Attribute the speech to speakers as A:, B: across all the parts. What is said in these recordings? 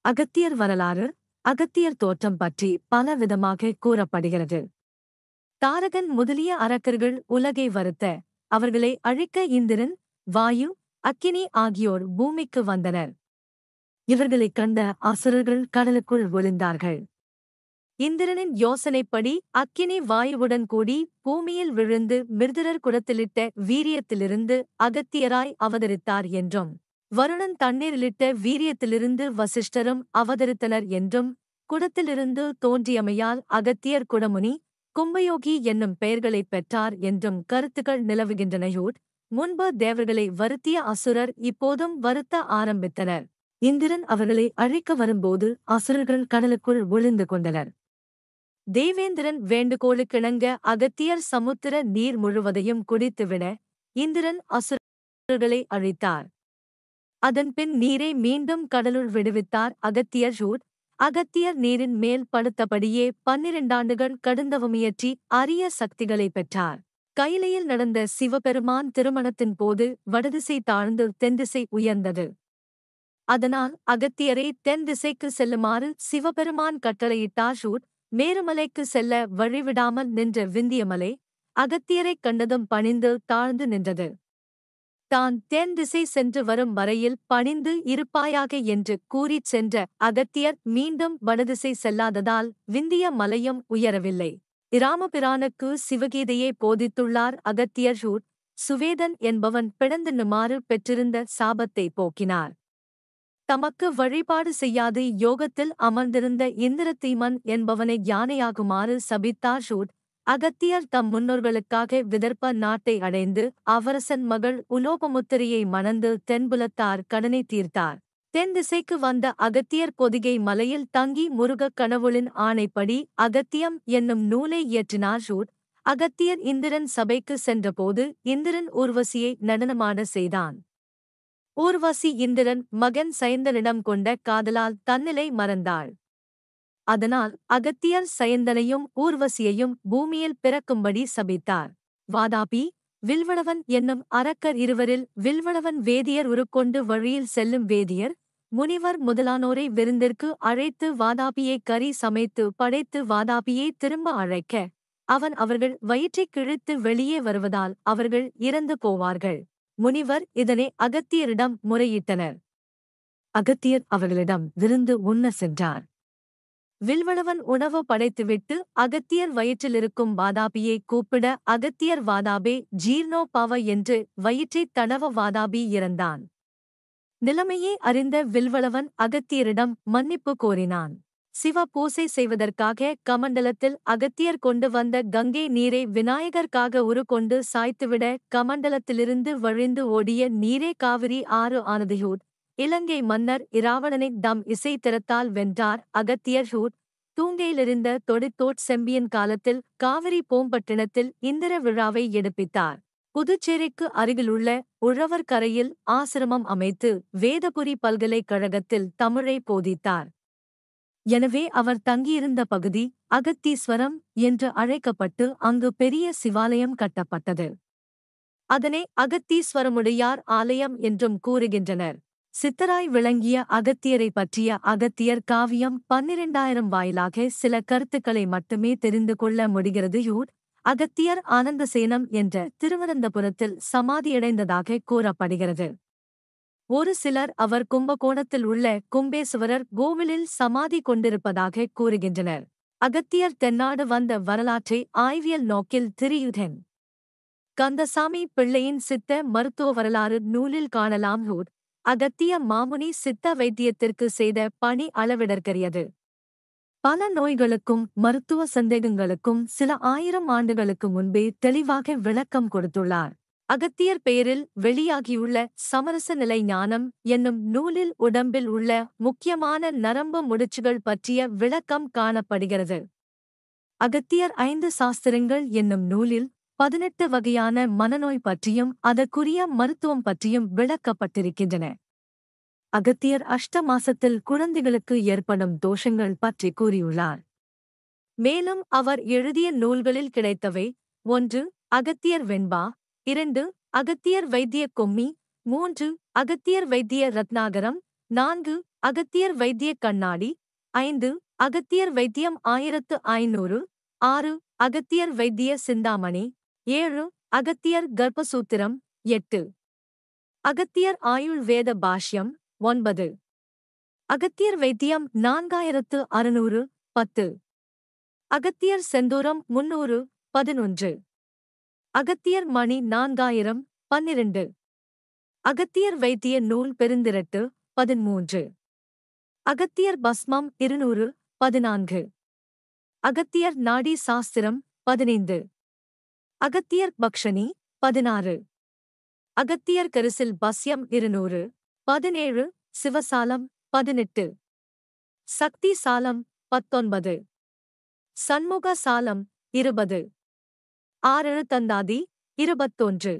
A: அகத்தியர் வரலாறு அகத்தியர் தோற்றம் பற்றி பல விதமாக கூறப்படுகிறது தாரகன் முதலிய அரக்கர்கள் உலகை வருத்த அவர்களை அழிக்க இந்திரன் வாயு அக்கினி ஆகியோர் பூமிக்கு வந்தனர் இவர்களைக் கண்ட அசுரர்கள் கடலுக்குள் ஒளிந்தார்கள் இந்திரனின் யோசனைப்படி அக்கினி வாயுவுடன் கூடி பூமியில் விழுந்து மிருதிரர் குடத்திலிட்ட வீரியத்திலிருந்து அகத்தியராய் அவதரித்தார் என்றும் வருணன் தண்ணீரிலிட்ட வீரியத்திலிருந்து வசிஷ்டரும் அவதரித்தனர் என்றும் குடத்திலிருந்து தோன்றியமையால் அகத்தியர் குடமுனி கும்பயோகி என்னும் பெயர்களைப் பெற்றார் என்றும் கருத்துக்கள் நிலவுகின்றனையூட் முன்பு தேவர்களை வருத்திய அசுரர் இப்போதும் வருத்த ஆரம்பித்தனர் இந்திரன் அவர்களை அழிக்க வரும்போது அசுரர்கள் கடலுக்குள் விழுந்து கொண்டனர் தேவேந்திரன் வேண்டுகோளுக்கிணங்க அகத்தியர் சமுத்திர நீர் முழுவதையும் குடித்துவிட இந்திரன் அசுரர்களை அழித்தார் அதன்பின் நீரை மீண்டும் கடலுள் விடுவித்தார் அகத்தியர் ஷூட் அகத்தியர் நீரின் மேல் படுத்தபடியே பன்னிரண்டாண்டுகள் கடுந்தவமுயற்றி அரிய சக்திகளை பெற்றார் கைலையில் நடந்த சிவபெருமான் திருமணத்தின் போது வடதிசை தாழ்ந்து தென்திசை உயர்ந்தது அதனால் அகத்தியரை தென் திசைக்கு செல்லுமாறு சிவபெருமான் கட்டளையிட்டார் ஷூட் மேருமலைக்கு செல்ல வழிவிடாமல் நின்ற விந்தியமலை அகத்தியரைக் கண்டதும் பணிந்து தாழ்ந்து நின்றது தான் தென் திசை சென்று வரும் வரையில் பணிந்து இருப்பாயாக என்று கூறிச் சென்ற அகத்தியர் மீண்டும் வடதிசை செல்லாததால் விந்திய மலையும் உயரவில்லை இராமபிரானுக்கு சிவகீதையை போதித்துள்ளார் அகத்தியர் ஷூட் சுவேதன் என்பவன் பிளந்துண்ணுமாறு பெற்றிருந்த சாபத்தை போக்கினார் தமக்கு வழிபாடு செய்யாது யோகத்தில் அமர்ந்திருந்த இந்திரதீமன் என்பவனை யானையாகுமாறு சபித்தார் ஷூட் அகத்தியர் தம் முன்னோர்களுக்காக விதர்ப்ப நாட்டை அடைந்து அவரசன் மகள் உலோபமுத்திரையை மணந்து தென்புலத்தார் கடனை தீர்த்தார் தென் திசைக்கு வந்த அகத்தியர் பொதிகை மலையில் தங்கி முருகக் கனவுளின் ஆணைப்படி அகத்தியம் என்னும் நூலை இயற்றினார் ஷூட் அகத்தியர் இந்திரன் சபைக்கு சென்றபோது இந்திரன் ஊர்வசியை நடனமாட செய்தான் ஊர்வசி இந்திரன் மகன் சயந்தனிடம் கொண்ட காதலால் தன்னிலை மறந்தாள் அதனால் அகத்தியர் சயந்தனையும் ஊர்வசியையும் பூமியில் பிறக்கும்படி சபித்தார் வாதாபி வில்வளவன் என்னும் அரக்கர் இருவரில் வில்வளவன் வேதியர் உருக்கொண்டு வழியில் செல்லும் வேதியர் முனிவர் முதலானோரை விருந்திற்கு அழைத்து வாதாபியை கறி சமைத்து படைத்து வாதாபியை திரும்ப அழைக்க அவன் அவர்கள் வயிற்றைக் கிழித்து வெளியே வருவதால் அவர்கள் இறந்து போவார்கள் முனிவர் இதனை அகத்தியரிடம் முறையிட்டனர் அகத்தியர் அவர்களிடம் விருந்து உண்ண சென்றார் வில்வளவன் உணவு படைத்துவிட்டு அகத்தியர் வயிற்றிலிருக்கும் வாதாபியை கூப்பிட அகத்தியர் வாதாபே ஜீர்ணோ பவ என்று வயிற்றைத் தடவ வாதாபி இறந்தான் நிலைமையை அறிந்த வில்வளவன் அகத்தியரிடம் மன்னிப்பு கோரினான் சிவ பூசை செய்வதற்காக கமண்டலத்தில் அகத்தியர் கொண்டு வந்த கங்கை நீரை விநாயகர்க்காக உருக்கொண்டு சாய்த்துவிட கமண்டலத்திலிருந்து வழிந்து ஓடிய நீரே காவிரி ஆறு ஆனதையூட் இலங்கை மன்னர் இராவணனை தம் இசை திறத்தால் வென்றார் அகத்தியர் ஹூட் தூங்கையிலிருந்த தொடித்தோட் செம்பியன் காலத்தில் காவிரி பூம்பட்டினத்தில் இந்திர விழாவை எடுப்பித்தார் புதுச்சேரிக்கு அருகிலுள்ள உழவர் கரையில் ஆசிரமம் அமைத்து வேதபுரி பல்கலைக்கழகத்தில் தமிழை போதித்தார் எனவே அவர் தங்கியிருந்த பகுதி அகத்தீஸ்வரம் என்று அழைக்கப்பட்டு அங்கு பெரிய சிவாலயம் கட்டப்பட்டது அதனை அகத்தீஸ்வரமுடையார் ஆலயம் என்றும் கூறுகின்றனர் சித்தராய் விளங்கிய அகத்தியரை பற்றிய அகத்தியர் காவியம் பன்னிரண்டாயிரம் வாயிலாக சில கருத்துக்களை மட்டுமே தெரிந்து கொள்ள முடிகிறது யூட் அகத்தியர் ஆனந்தசேனம் என்ற திருவனந்தபுரத்தில் சமாதியடைந்ததாக கூறப்படுகிறது ஒரு சிலர் அவர் கும்பகோணத்தில் உள்ள கும்பேசுவரர் கோவிலில் சமாதி கொண்டிருப்பதாக கூறுகின்றனர் அகத்தியர் தென்னாடு வந்த வரலாற்றை ஆய்வியல் நோக்கில் திரியுதன் கந்தசாமி பிள்ளையின் சித்த மருத்துவ வரலாறு நூலில் காணலாம் ஹூட் அகத்திய மாமுனி சித்த வைத்தியத்திற்கு செய்த பணி அளவிடற்கரியது பல நோய்களுக்கும் மருத்துவ சந்தேகங்களுக்கும் சில ஆயிரம் ஆண்டுகளுக்கு முன்பே தெளிவாக விளக்கம் கொடுத்துள்ளார் அகத்தியர் பெயரில் வெளியாகியுள்ள சமரச நிலை ஞானம் என்னும் நூலில் உடம்பில் உள்ள முக்கியமான நரம்பு முடிச்சுகள் பற்றிய விளக்கம் காணப்படுகிறது அகத்தியர் ஐந்து சாஸ்திரங்கள் என்னும் நூலில் பதினெட்டு வகையான மனநோய் பற்றியும் அதற்குரிய மருத்துவம் பற்றியும் விளக்கப்பட்டிருக்கின்றன அகத்தியர் அஷ்ட மாசத்தில் குழந்தைகளுக்கு ஏற்படும் தோஷங்கள் பற்றி கூறியுள்ளார் மேலும் அவர் எழுதிய நூல்களில் கிடைத்தவை ஒன்று அகத்தியர் வெண்பா இரண்டு அகத்தியர் வைத்திய கொம்மி மூன்று அகத்தியர் வைத்திய ரத்னாகரம் நான்கு அகத்தியர் வைத்திய கண்ணாடி ஐந்து அகத்தியர் வைத்தியம் ஆயிரத்து ஐநூறு ஆறு அகத்தியர் வைத்திய சிந்தாமணி ஏழு அகத்தியர் கர்ப்பசூத்திரம் எட்டு அகத்தியர் ஆயுள் வேத பாஷ்யம் ஒன்பது அகத்தியர் வைத்தியம் நான்காயிரத்து அறுநூறு பத்து அகத்தியர் செந்தூரம் முன்னூறு பதினொன்று அகத்தியர் மணி நான்காயிரம் பன்னிரண்டு அகத்தியர் வைத்திய நூல் பெருந்திரட்டு பதிமூன்று அகத்தியர் பஸ்மம் இருநூறு பதினான்கு அகத்தியர் நாடி சாஸ்திரம் பதினைந்து அகத்தியர் பக்ஷணி பதினாறு அகத்தியர் கரிசில் பஸ்யம் இருநூறு பதினேழு சிவசாலம் பதினெட்டு சக்தி சாலம் பத்தொன்பது சண்முக சாலம் இருபது ஆறெழு தந்தாதி இருபத்தொன்று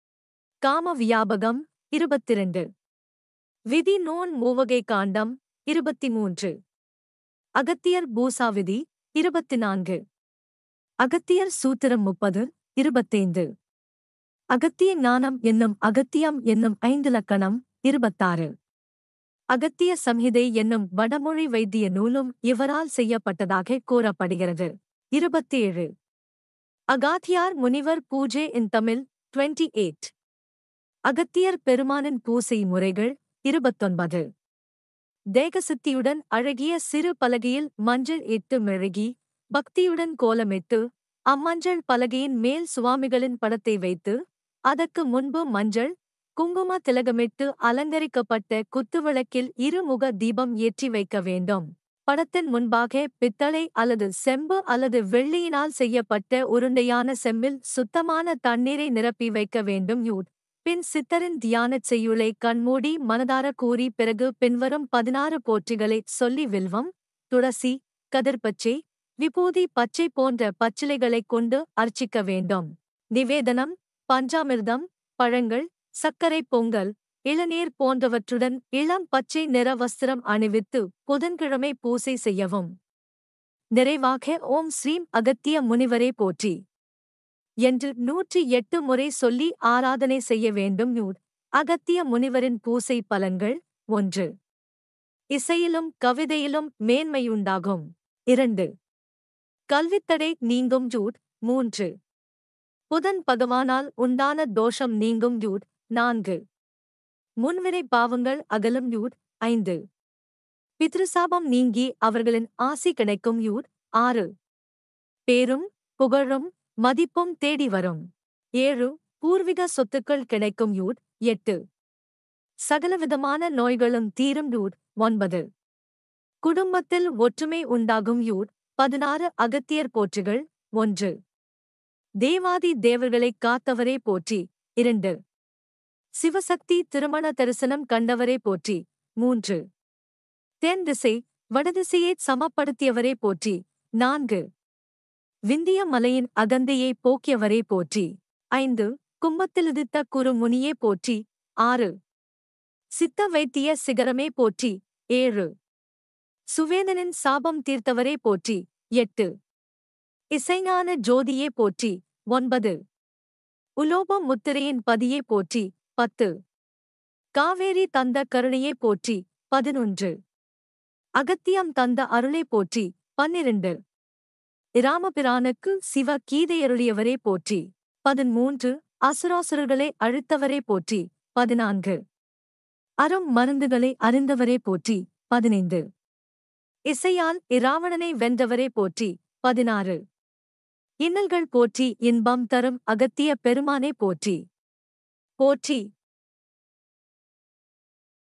A: காம வியாபகம் இருபத்திரண்டு விதி நோன் மூவகை காண்டம் இருபத்தி மூன்று அகத்தியர் பூசாவிதி இருபத்தி நான்கு அகத்தியர் சூத்திரம் முப்பது இருபத்தைந்து அகத்திய ஞானம் என்னும் அகத்தியம் என்னும் ஐந்து லக்கணம் இருபத்தாறு அகத்திய சம்ஹிதை என்னும் வடமொழி வைத்திய நூலும் இவரால் செய்யப்பட்டதாக கூறப்படுகிறது இருபத்தேழு அகாத்தியார் முனிவர் pooja in Tamil twenty eight Agathiyar பெருமானின் பூசை முறைகள் இருபத்தொன்பது தேகசித்தியுடன் அழகிய சிறு பலகையில் மஞ்சள் இட்டு மெழுகி பக்தியுடன் கோலமிட்டு அம்மஞ்சள் பலகையின் மேல் சுவாமிகளின் படத்தை வைத்து அதற்கு முன்பு மஞ்சள் குங்கும திலகமிட்டு அலங்கரிக்கப்பட்ட குத்துவிளக்கில் இருமுக தீபம் ஏற்றி வைக்க வேண்டும் படத்தின் முன்பாக பித்தளை அல்லது செம்பு அல்லது வெள்ளியினால் செய்யப்பட்ட உருண்டையான செம்மில் சுத்தமான தண்ணீரை நிரப்பி வைக்க வேண்டும் யூட் பின் சித்தரின் தியானச் செய்யுளை கண்மூடி மனதார கூறி பிறகு பின்வரும் பதினாறு போற்றிகளை சொல்லி வில்வம் துளசி கதிர்பச்சை விபூதி பச்சை போன்ற பச்சிலைகளைக் கொண்டு அர்ச்சிக்க வேண்டும் நிவேதனம் பஞ்சாமிர்தம் பழங்கள் சர்க்கரை பொங்கல் இளநீர் போன்றவற்றுடன் இளம் பச்சை நிற வஸ்திரம் அணிவித்து புதன்கிழமை பூசை செய்யவும் நிறைவாக ஓம் ஸ்ரீம் அகத்திய முனிவரே போற்றி என்று நூற்றி எட்டு முறை சொல்லி ஆராதனை செய்ய வேண்டும் நூர் அகத்திய முனிவரின் பூசை பலன்கள் ஒன்று இசையிலும் கவிதையிலும் மேன்மையுண்டாகும் இரண்டு கல்வித்தடை நீங்கும் ஜூட் மூன்று புதன் பகவானால் உண்டான தோஷம் நீங்கும் யூட் நான்கு முன்வினை பாவங்கள் அகலும் யூட் ஐந்து பித்ருசாபம் நீங்கி அவர்களின் ஆசி கிடைக்கும் யூட் ஆறு பேரும் புகழும் மதிப்பும் தேடி வரும் ஏழு பூர்வீக சொத்துக்கள் கிடைக்கும் யூட் எட்டு சகலவிதமான நோய்களும் தீரும் யூட் ஒன்பது குடும்பத்தில் ஒற்றுமை உண்டாகும் யூட் பதினாறு அகத்தியர் போற்றுகள் ஒன்று தேவாதி தேவர்களைக் காத்தவரே போற்றி இரண்டு சிவசக்தி திருமண தரிசனம் கண்டவரே போற்றி மூன்று தென் திசை வடதிசையைச் சமப்படுத்தியவரே போற்றி நான்கு விந்திய மலையின் அகந்தையை போக்கியவரே போற்றி ஐந்து கும்பத்திலுதித்த குறுமுனியே போற்றி ஆறு சித்த வைத்திய சிகரமே போற்றி ஏழு சுவேதனின் சாபம் தீர்த்தவரே போற்றி எட்டு இசைஞான ஜோதியே போற்றி ஒன்பது உலோப முத்திரையின் பதியே போற்றி பத்து காவேரி தந்த கருணையே போற்றி பதினொன்று அகத்தியம் தந்த அருளே போற்றி பன்னிரண்டு இராமபிரானுக்கு சிவ கீதையருளியவரே போற்றி பதிமூன்று அசுராசுரர்களை அழித்தவரே போற்றி பதினான்கு அரும் மருந்துகளை அறிந்தவரே போற்றி பதினைந்து இசையால் இராவணனை வென்றவரே போற்றி பதினாறு இன்னல்கள் போற்றி இன்பம் தரும் அகத்திய பெருமானே போற்றி போற்றி